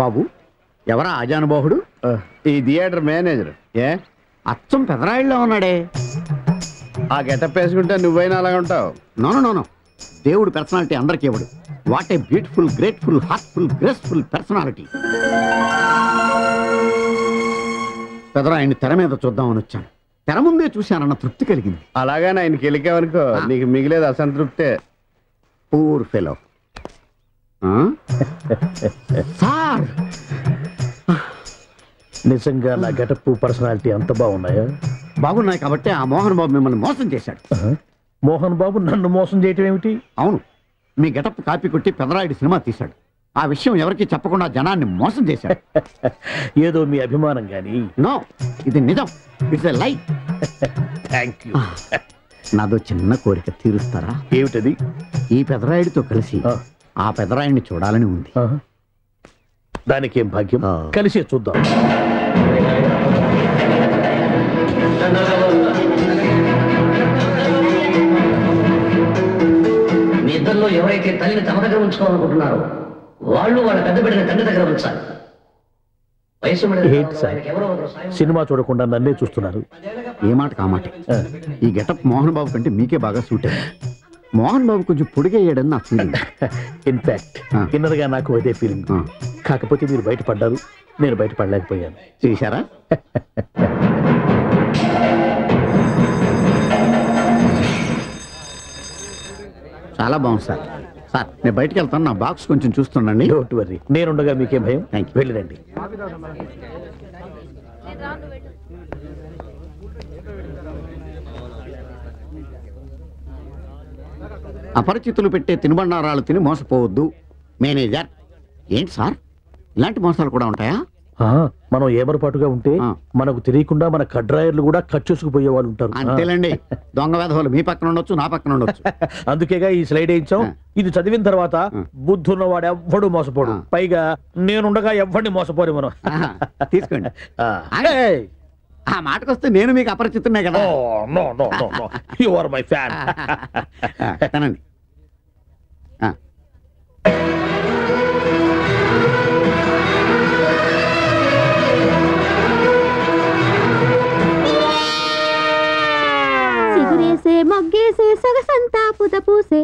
బాబు ఎవరా ఆజానుబాహుడు ఈ theatre manager ఏ అచ్చం పెదరాయిల్లో ఉన్నాడే ఆ గెటప్ వేసుకుంటే నువ్వైనా అలాగ ఉంటావు నోను నోను దేవుడు పర్సనాలిటీ అందరికీ ఇవ్వడు what a beautiful grateful heartful graceful personality పెదరాయిని తెర మీద చూద్దామని వచ్చాను తెర ముందే చూశానన్న తృప్తి కలిగింది అలాగని ఆయన గెలికావనుకో నీకు మిగిలేదు అసంతృప్తే పూర్ ఫెలో సార్ నిజంగా నా గెటప్ పర్సనాలిటీ అంత బాగున్నాయా బాగున్నాయి కాబట్టి ఆ మోహన్ బాబు మిమ్మల్ని మోసం చేశాడు మోహన్ బాబు నన్ను మోసం చేయటం ఏమిటి అవును మీ గెటప్ కాపీ కొట్టి పెదరాయుడు సినిమా తీశాడు ఆ విషయం ఎవరికి చెప్పకుండా జనాన్ని మోసం చేశాడు ఏదో మీ అభిమానం గాని నో ఇది నిజం ఇట్స్ ఎ లై థ్యాంక్ యూ నాదో చిన్న కోరిక తీరుస్తారా ఏమిటది ఈ పెదరాయుడితో కలిసి ఆ. ఆ పెదరాయుడిని చూడాలని ఉంది ఆహా. దానికేం భాగ్యం ఆ. కలిసే చూద్దాం మీ ఇద్దరిలో ఎవరైతే తల్లిని తమ దగ్గర ఉంచుకోవాలనుకుంటున్నారో వాళ్ళు వాళ్ళ పెద్ద బిడ్డని తండ్రి దగ్గర ఉంచాలి వయసు మీద ఏంటి సార్ ఆయనకి ఎవరో ఒకరు సాయం సినిమా చూడకుండా నన్నే చూస్తున్నారు ఏ మాట కామాటే ఈ గెటప్ మోహన్ బాబు కంటే మీకే బాగా సూట్ అయింది మోహన్ బాబు కొంచెం పొడిగయ్యాడని నా ఫీలింగ్ ఇన్ఫాక్ట్ ఆ. ఇన్నర్ గా నాకు అదే ఫీలింగ్ ఆ. కాకపోతే మీరు బయటపడ్డారు నేను బయటపడలేకపోయాను చూశారా చాలా బాగుంది సార్ సార్ నేను బయటికి వెళ్తాను నా బాక్స్ కొంచెం చూస్తుండండి డోంట్ వర్రీ నేనుండగా మీకేం భయం Thank you. వెళ్ళిరండి అపరిచితులు పెట్టే తినుబండారాలు తిని మోసపోవద్దు మేనేజర్ ఏంటి సార్ ఇలాంటి మోసాలు కూడా ఉంటాయా ఆ, మనం ఏమరపాటుగా ఉంటే ఆ. మనకు తెలియకుండా మన కడ్రాయర్లు కూడా కట్ చేసుకుపోయే వాళ్ళు ఉంటారు ఆ. అంతేలేండి దొంగ వేధవులు మీ పక్కన ఉండొచ్చు నా పక్కన ఉండొచ్చు అందుకేగా ఈ స్లైడ్ వేయించాం ఆ. ఇది చదివిన తర్వాత ఆ. బుద్ధున్నవాడు ఎవ్వడు మోసపోడు ఆ. పైగా నేనుండగా ఎవ్వడిని మోసపోరు మనం ఆహా, తీసుకోండి ఆ. ఏయ్, ఆ మాటకొస్తే నేను మీకు అపరిచితున్నే కదా Oh, no, no, no, no. You are my fan. ఆ, తినండి ఆ, సిగురేసే మొగ్గేసే సొగసంతా పుత పూసే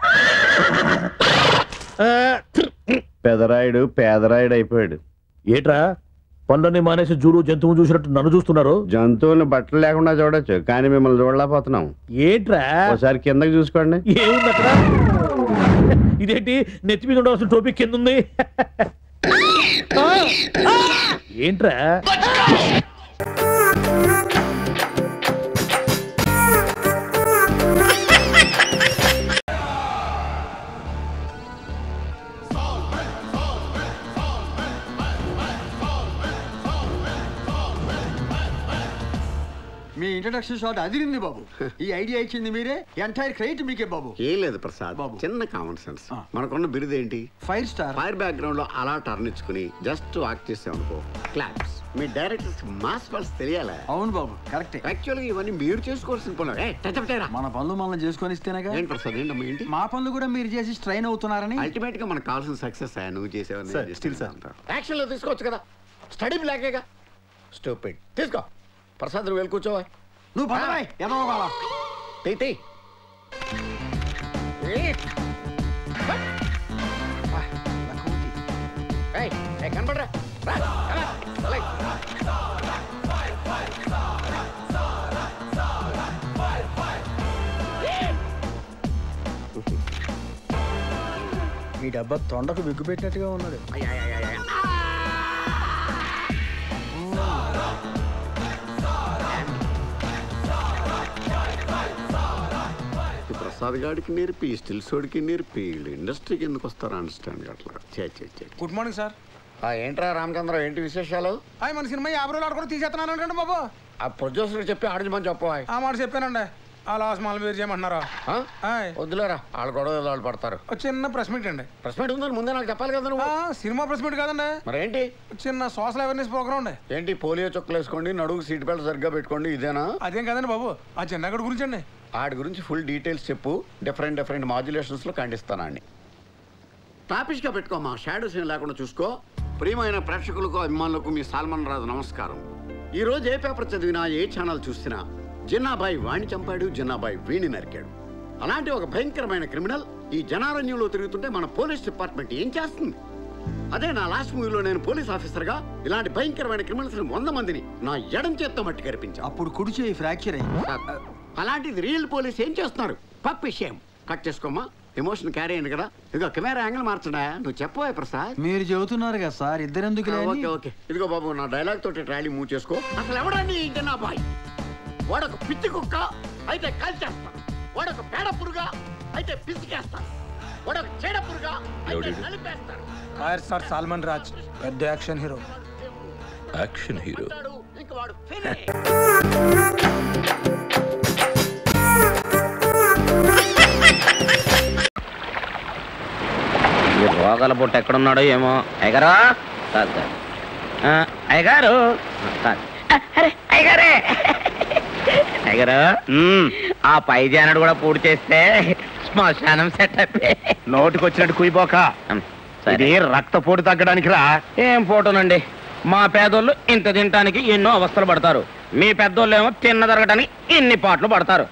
పెదరాయుడు పేదరాయుడు అయిపోయాడు ఏట్రా పనులన్నీ మానేసి జూడు జంతువు చూసినట్టు నన్ను చూస్తున్నారు జంతువుల్ని బట్టలు లేకుండా చూడొచ్చు కానీ మిమ్మల్ని చూడలేకపోతున్నాం ఏట్రా ఒకసారి కిందకి చూసుకోండి ఏముంది అక్కడ ఇదేంటి నెత్తి మీద ఉండవలసిన టోపిక్ కింద ఉంది ఆ! ఆ! ఏంట్రా మీ ఇంట్రడక్షన్ షాట్ అదిరింది బాబు ఈ ఐడియా ఇచ్చింది మీరే ఎంటైర్ క్రెడిట్ మీకే బాబు ఏం లేదు ప్రసాద్ బాబు. చిన్న కామన్ సెన్స్ ఆ. మనకున్న బిరుదు ఏంటి ఫైవ్ స్టార్ ఫైర్ బ్యాక్గ్రౌండ్ లో అలా టర్న్ ఇచ్చుకుని జస్ట్ వాక్ చేసామనుకో క్లాప్స్ మీ డైరెక్టర్స్ మాస్ పల్స్ తెలియాలా అవును బాబు కరెక్టే యాక్చువల్గా ఇవన్నీ మీరు చేసుకోవాల్సిన పనులు ఏ, టచ్ అప్ చేయరా. మన పనులు మనం చేసుకొని ఇస్తేనేగా ఏంటి ప్రసాద్ ఏంటమ్మా ఏంటి మా పనులు కూడా మీరు చేసి స్ట్రైన్ అవుతున్నారని అల్టిమేట్ గా మనకు కావాల్సిన సక్సెస్ నువ్వు చేసేవని Sir, still, sir. యాక్షన్ లో తీసుకోవచ్చు కదా స్టడీ బ్లాకేగా స్టూపిడ్ తీసుకో ప్రసాద్ నువ్వు వెళ్ళి కూర్చోవా నువ్వు పదవాయ్ ఎదవగల తీ తీ ఏ. ఏయ్, ఏయ్, కనపడరా రా, రా, రా, రా. ఈ డబ్బా తొండకు బిగ్గు పెట్టినట్టుగా ఉన్నాడు అయ్, అయ్, అయ్, అయ్, అయ్. ఈ ప్రసాద్ గాడికి నేర్పి ఈ స్టిల్ సోడికి నేర్పి వీళ్ళు ఇండస్ట్రీకి ఎందుకు వస్తారో అండర్స్టాండ్ అట్లా చే చే చే గుడ్ మార్నింగ్ సార్ ఆ, ఏంట్రా రామచంద్ర ఏంటి విశేషాలు అయ్యి మన సినిమా యాభై రోజులు ఆడుకొని తీసేస్తున్నాను బాబు ఆ ప్రొడ్యూసర్ చెప్పి ఆడించమని చెప్పు ఆ మాట చెప్పానండి ఆ లాస్ మాల మీరు చేయమంటున్నారా ఆ? ఆయ్. వద్దులేరా వాళ్ళు గొడవ వాళ్ళు పడతారు ఒక చిన్న ప్రెస్ మీట్ అండి ప్రెస్ మీట్ ఉందని ముందే నాకు చెప్పాలి కదా నువ్వు ఆ, సినిమా ప్రెస్ మీట్ కాదండి మరేంటి చిన్న సోషల్ అవేర్నెస్ ప్రోగ్రామ్ అండి ఏంటి పోలియో చుక్కలు వేసుకోండి నడుగు సీట్ బెల్ట్ సరిగ్గా పెట్టుకోండి ఇదేనా అదేం కదండి బాబు ఆ చిన్నగడ గురించి అండి ఆడి గురించి ఫుల్ డీటెయిల్స్ చెప్పు డిఫరెంట్ డిఫరెంట్ మాడ్యులేషన్స్లో ఖండిస్తానండి టాపిష్గా పెట్టుకోమా షాడో సీన్ లేకుండా చూసుకో ప్రియమైన ప్రేక్షకులకు అభిమానులకు మీ సాల్మన్ రాజు నమస్కారం ఈ రోజు ఏ పేపర్ చదివినా ఏ ఛానల్ చూసినా జిన్నాబాయి వాణ్ణి చంపాడు జిన్నాబాయి వీణి నరికాడు అలాంటి ఒక భయంకరమైన క్రిమినల్ ఈ జనారణ్యంలో తిరుగుతుంటే మన పోలీస్ డిపార్ట్మెంట్ ఏం చేస్తుంది అదే నా లాస్ట్ మూవీలో నేను పోలీస్ ఆఫీసర్గా ఇలాంటి భయంకరమైన క్రిమినల్స్ వంద మందిని నా ఎడం చేత్తో మట్టి కనిపించాను అప్పుడు కుడి చేయి ఫ్రాక్చర్ అయింది అలాంటిది రియల్ పోలీస్ ఏం చేస్తున్నారు పప్పు విషయం కట్ చేసుకోమా ఎమోషన్ క్యారీ అయింది కదా ఇదిగో కెమెరా యాంగిల్ మార్చడా నువ్వు చెప్పవే ప్రసాద్ మీరు చెబుతున్నారు కదా సార్ ఇద్దరెందుకు ఆ, ఓకే ఓకే ఇదిగో బాబు నా డైలాగ్ తోటి ట్రాలీ మూవ్ చేసుకో అసలు ఎవడండి ఈ జనాబాయ్ వాడొక పిచ్చి కుక్క అయితే కాల్చేస్తా వాడొక పేడ పురుగా అయితే పిసికేస్తా వాడొక చీడ పురుగా అయితే నలిపేస్తాడు సార్ సాల్మన్ రాజ్ పెద్ద యాక్షన్ హీరో యాక్షన్ హీరో అంటాడు, ఇంక వాడు finish. ఈ రోగాల పుట్ట ఎక్కడున్నాడో ఏమో అయ్యగారా కాదు కాదు ఆ, అయ్యగారు కాదు. ఆ, అరే అయ్యగారే అయ్యగారు ఉమ్, ఆ పై జానడు కూడా పూర్తి చేస్తే శ్మశానం సెట్ అయిపోయి నోటికి వచ్చినట్టు కుయిపోక ఇది రక్తపోటు తగ్గడానికి రా ఏం ఫోటోనండి మా పేదోళ్ళు ఇంత తినటానికి ఎన్నో అవస్థలు పడతారు మీ పెద్దోళ్ళు ఏమో తిన్న తరగటానికి ఇన్ని పాటలు పడతారు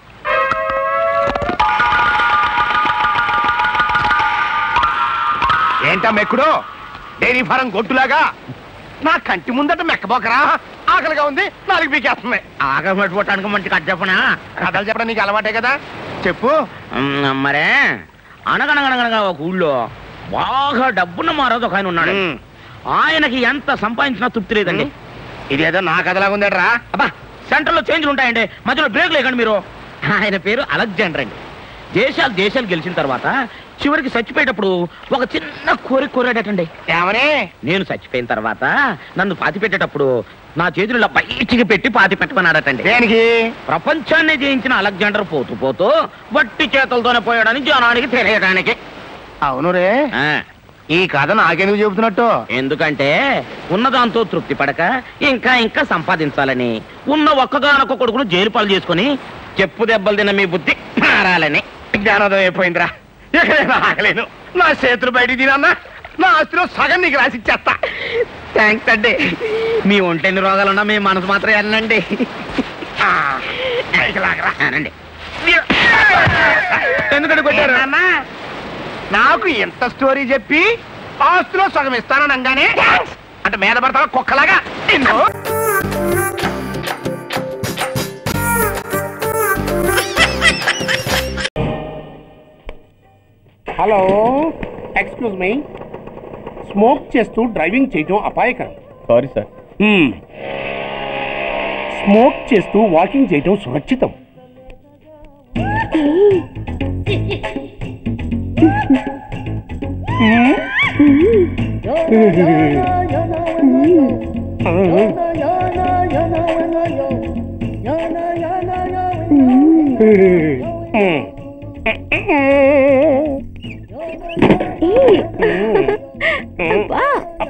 ఏంటా మెక్కుడు డైరీ ఫారం గొట్టులాగా నా కంటి ముందట మెక్కబోకరా ఆకలిగా ఉంది నాలుగు పీకేస్తుంది ఆకలి పట్టుకోవటానికి మంచి కట్ చెప్పనా కథలు చెప్పడం నీకు అలవాటే కదా చెప్పు ఉమ్, మరే అనగనగనగనగా ఒక ఊళ్ళో బాగా డబ్బున్న మారాదు ఒక ఆయన ఉన్నాడు ఉమ్. ఆయనకి ఎంత సంపాదించినా తృప్తి లేదండి ఇదేదో నా కథలాగా ఉందట్రా అబ్బా సెంటర్లో చేంజ్లు ఉంటాయండి మధ్యలో బ్రేక్ లేకండి మీరు ఆయన పేరు అలెగ్జాండర్ అండి దేశాలు దేశాలు గెలిచిన తర్వాత చివరికి చచ్చిపోయేటప్పుడు ఒక చిన్న కోరిక కోరాడటండి ఏమని నేను చచ్చిపోయిన తర్వాత నన్ను పాతి పెట్టేటప్పుడు నా చేతులు ఇలా బయటికి పెట్టి పాతి పెట్టమన్నాడటండి దేనికి ప్రపంచాన్ని జయించిన అలెగ్జాండర్ పోతూ పోతూ వట్టి చేతులతోనే పోయాడని జనానికి తెలియడానికి అవును రే ఆ, ఈ కథ నాకెందుకు చెబుతున్నట్టు ఎందుకంటే ఉన్నదాంతో తృప్తి పడక ఇంకా ఇంకా సంపాదించాలని ఉన్న ఒక్కగానొక్క కొడుకును జైలు పాలు చేసుకుని చెప్పు దెబ్బలు తిన్న మీ బుద్ధి మారాలని జ్ఞానోదయం అయిపోయిందిరా ఇక నేను ఆగలేను నా చేతులు బయటికి తినన్నా నా ఆస్తిలో సగం నీకు రాసిచ్చేస్తా థ్యాంక్స్ అండి మీ ఒంటెన్ని రోగాలున్నా మీ మనసు మాత్రం వెళ్ళండి ఆ, పైకి లాగరా. అనండి ఎందుకంటే కొట్టారు ఏంటన్నా? నాకు ఎంత స్టోరీ చెప్పి ఆస్తిలో సగం ఇస్తానని అనగానే అంటే మీద పడతావా కుక్కలాగా నిన్ను. హలో ఎక్స్క్యూజ్ మీ స్మోక్ చేస్తూ డ్రైవింగ్ చేయటం అపాయకరం సారీ సార్ మ్మ్. స్మోక్ చేస్తూ వాకింగ్ చేయటం సురక్షితం మ్మ్. మ్మ్. అబ్బా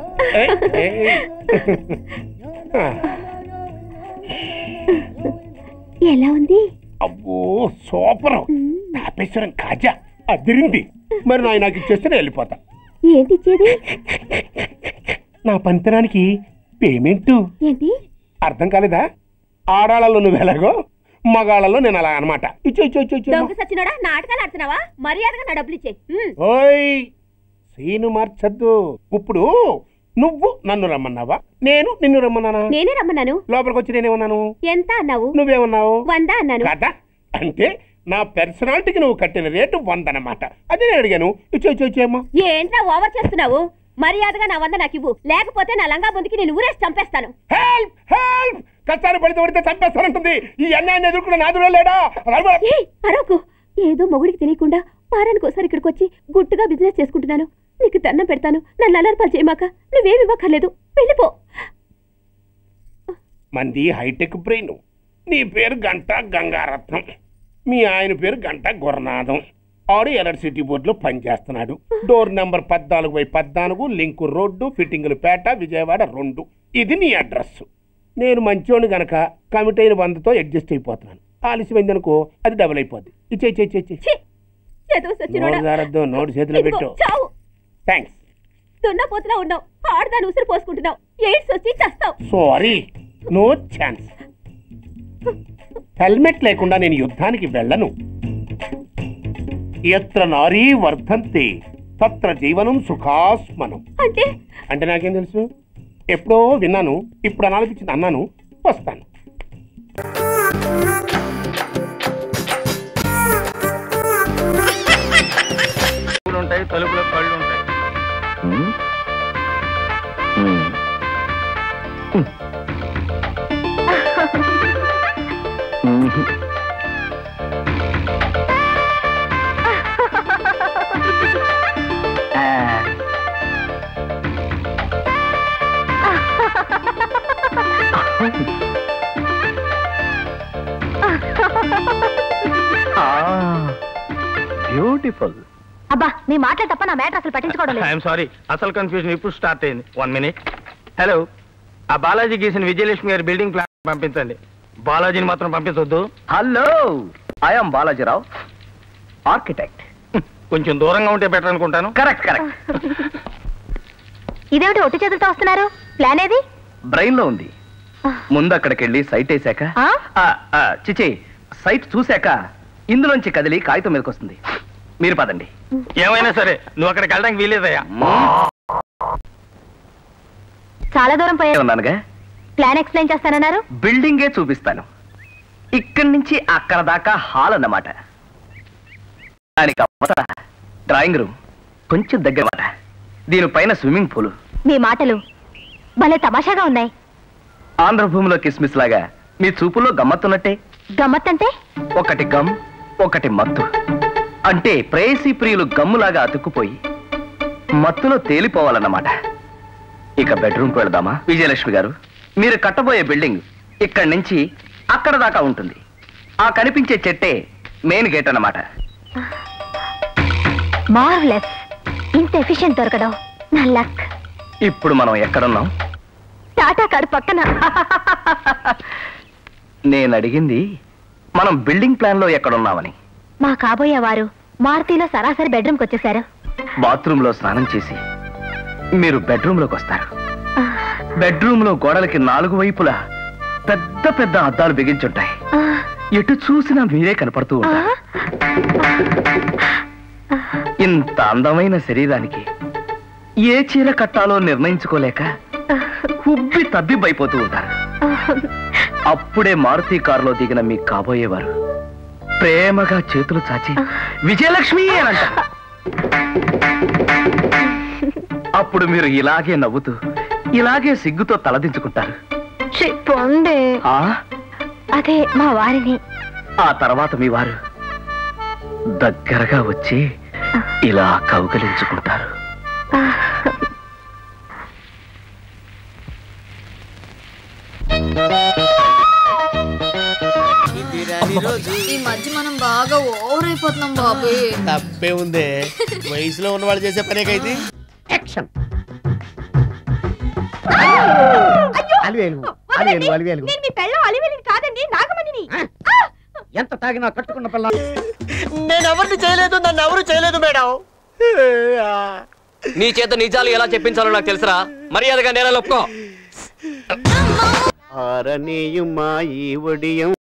ఎలా ఉంది అబ్బో సూపర్ తాపేశ్వరం కాజా అదిరింది మరి నాయ నాకు ఇచ్చేస్తే నేను వెళ్ళిపోతా ఏంటి ఇచ్చేది నా పంతనానికి పేమెంట్ ఏంటి అర్థం కాలేదా ఆడాళ్ళలో నువ్వు ఎలాగో మగాళ్ళలో నేను అలా అనమాట ఇచ్చో ఇచ్చో ఇచ్చో ఇచ్చో దొంగ సచ్చినోడా నాటకాలు ఆడుతున్నావా మర్యాదగా నా డబ్బులు ఇచ్చే ఓయ్ సీను మార్చద్దు ఇప్పుడు నువ్వు నన్ను రమ్మన్నావా నేను నిన్ను రమ్మన్నానా నేనే రమ్మన్నాను లోపలికి వచ్చి నేనేమన్నాను ఎంత అన్నావు నువ్వేమన్నావు వంద అన్నాను కదా అంటే నా పర్సనాలిటీకి నువ్వు కట్టిన రేటు వంద అన్నమాట అదే నేను అడిగాను ఇచ్చో ఇచ్చో ఇచ్చేయమ్మా ఏంట్రా ఓవర్ చేస్తున్నావు మర్యాదగా నా వంద నాకు ఇవ్వు లేకపోతే నా లంగా బొందికి నేను ఊరేసి చంపేస్తాను హెల్ప్ హెల్ప్ కష్టాలు పడితే పడితే చంపేస్తానంటుంది ఈ అన్యాయాన్ని ఎదుర్కొన్న నాదుడే లేడా రమ్మ. ఏయ్ అరవకు ఏదో మొగుడికి తెలియకుండా వారానికి ఒకసారి ఇక్కడికి వచ్చి గుట్టుగా బిజినెస్ చేసుకుంటున్నాను నీకు దండం పెడతాను నన్ను అలర్పాలు చేయమాక నువ్వేమి ఇవ్వక్కర్లేదు వెళ్ళిపో మంది హైటెక్ బ్రెయిన్ నీ పేరు గంట గంగారత్నం మీ ఆయన పేరు గంట గురనాథం ఆడు ఎలక్ట్రిసిటీ బోర్డులో పనిచేస్తున్నాడు డోర్ నెంబర్ పద్నాలుగు బై పద్నాలుగు లింకు రోడ్డు ఫిట్టింగులు పేట విజయవాడ రెండు ఇది నీ అడ్రస్ నేను మంచోని గనక కమిట్ అయిన వందతో అడ్జస్ట్ అయిపోతున్నాను ఆలస్యమైంది అనుకో అది డబుల్ అయిపోద్ది ఇచ్చే ఇచ్చే ఇచ్చే ఇచ్చే ఛీ! ఎదవ సచ్చినోడా. నోరు జారద్దు నోటు చేతిలో ఇదిగో, పెట్టు చావు థ్యాంక్స్ దున్నపోతులా ఉన్నావు ఆడదాని ఉసురు పోసుకుంటున్నావు ఎయిడ్స్ వచ్చి చస్తావు సారీ నో ఛాన్స్ హెల్మెట్ లేకుండా నేను యుద్ధానికి వెళ్ళను ఎత్ర నారీ వర్ధంతి తత్ర జీవనం సుఖాస్మనం అంటే అంటే నాకేం తెలుసు ఎప్పుడో విన్నాను ఇప్పుడు అనాలనిపించింది అన్నాను వస్తాను ఉంటాయి తలుపులో కళ్ళు ఉంటాయి బ్యూటిఫుల్ అబ్బా నీ మాటలు తప్ప నా మ్యాటర్ అసలు పట్టించుకోవడం లేదు ఐఎమ్ సారీ అసలు కన్ఫ్యూజన్ ఇప్పుడు స్టార్ట్ అయింది వన్ మినిట్ హలో ఆ బాలాజీ గీసిన విజయలక్ష్మి గారి బిల్డింగ్ ప్లాన్ పంపించండి బాలాజీని మాత్రం పంపించొద్దు హలో ఐఎమ్ బాలాజీరావు ఆర్కిటెక్ట్ కొంచెం దూరంగా ఉంటే బెటర్ అనుకుంటాను కరెక్ట్ కరెక్ట్ ఇదేమిటి ఒట్టి చేతులతో వస్తున్నారు ప్లాన్ ఏది బ్రెయిన్ లో ఉంది ముందు అక్కడికి వెళ్ళి సైట్ వేసాక ఆ? ఆ, ఆ, చిచి సైట్ చూశాక ఇందులోంచి కదిలి కాగితం మీదకి వస్తుంది మీరు పదండి ఏమైనా సరే నువ్వు అక్కడికి వెళ్ళడానికి వీలేదయ్యా చాలా దూరం పోయా ఉన్నానుగా ప్లాన్ ఎక్స్ప్లెయిన్ చేస్తానన్నారు బిల్డింగే చూపిస్తాను ఇక్కడి నుంచి అక్కడ దాకా హాల్ అన్నమాట దానికి అవతల డ్రాయింగ్ రూమ్ కొంచెం దగ్గర మాట దీనిపైన స్విమ్మింగ్ పూల్ మీ మాటలు భలే తమాషాగా ఉన్నాయి ఆంధ్రభూమిలో కిస్మిస్ లాగా మీ చూపుల్లో గమ్మత్తున్నట్టే గమ్మత్తంటే ఒకటి గమ్ ఒకటి మత్తు అంటే ప్రేయసీ ప్రియులు గమ్ములాగా అతుక్కుపోయి మత్తులో తేలిపోవాలన్నమాట ఇక బెడ్రూమ్కి వెళదామా విజయలక్ష్మి గారు మీరు కట్టబోయే బిల్డింగ్ ఇక్కడి నుంచి అక్కడ దాకా ఉంటుంది ఆ కనిపించే చెట్టే మెయిన్ గేట్ అన్నమాట మార్వలెస్ ఇంత ఎఫిషియెంట్ దొరకడం నా లక్ ఇప్పుడు మనం ఎక్కడున్నాం టాటా కారు పక్కన నేను అడిగింది మనం బిల్డింగ్ ప్లాన్ లో ఎక్కడున్నామని మా కాబోయే వారు మారుతిలో సరాసరి బెడ్రూమ్కి వచ్చేసారు బాత్రూమ్ లో స్నానం చేసి మీరు బెడ్రూమ్ లోకి వస్తారు బెడ్రూమ్ లో గోడలకి నాలుగు వైపులా పెద్ద పెద్ద అద్దాలు బిగించుంటాయి ఆ, ఎటు చూసినా మీరే కనపడుతూ ఆ, ఉంటారు ఇంత అందమైన శరీరానికి ఏ చీర కట్టాలో నిర్ణయించుకోలేక ఉబ్బి తబ్బిబ్బైపోతూ ఉంటారు అప్పుడే మారుతి కారులో దిగిన మీ కాబోయేవారు ప్రేమగా చేతులు చాచి విజయలక్ష్మి అని అంటారు అప్పుడు మీరు ఇలాగే నవ్వుతూ ఇలాగే సిగ్గుతో తలదించుకుంటారు ఛీ, పొండే ఆ అదే మా వారిని ఆ తర్వాత మీ వారు దగ్గరగా వచ్చి ఇలా కౌగలించుకుంటారు ఆ, ఈ మధ్య మనం బాగా ఓవర్ అయిపోతున్నాం బాబు తప్పే ఉందే వయసులో ఉన్న వాళ్ళు చేసే పనేకైతే అలివేలు అలివేలు అలివేలు నేను మీ పెళ్ళం అలివెలిని కాదండి నాగమణిని ఎంత తాగినా కట్టుకున్న పిల్ల నేను ఎవరిని చేయలేదు నన్ను ఎవరు చేయలేదు మేడం నీ చేత నిజాలు ఎలా చెప్పించాలో నాకు తెలుసురా మర్యాదగా నేల ఒప్పుకో ఆరనీయుమా ఈ ఒడియం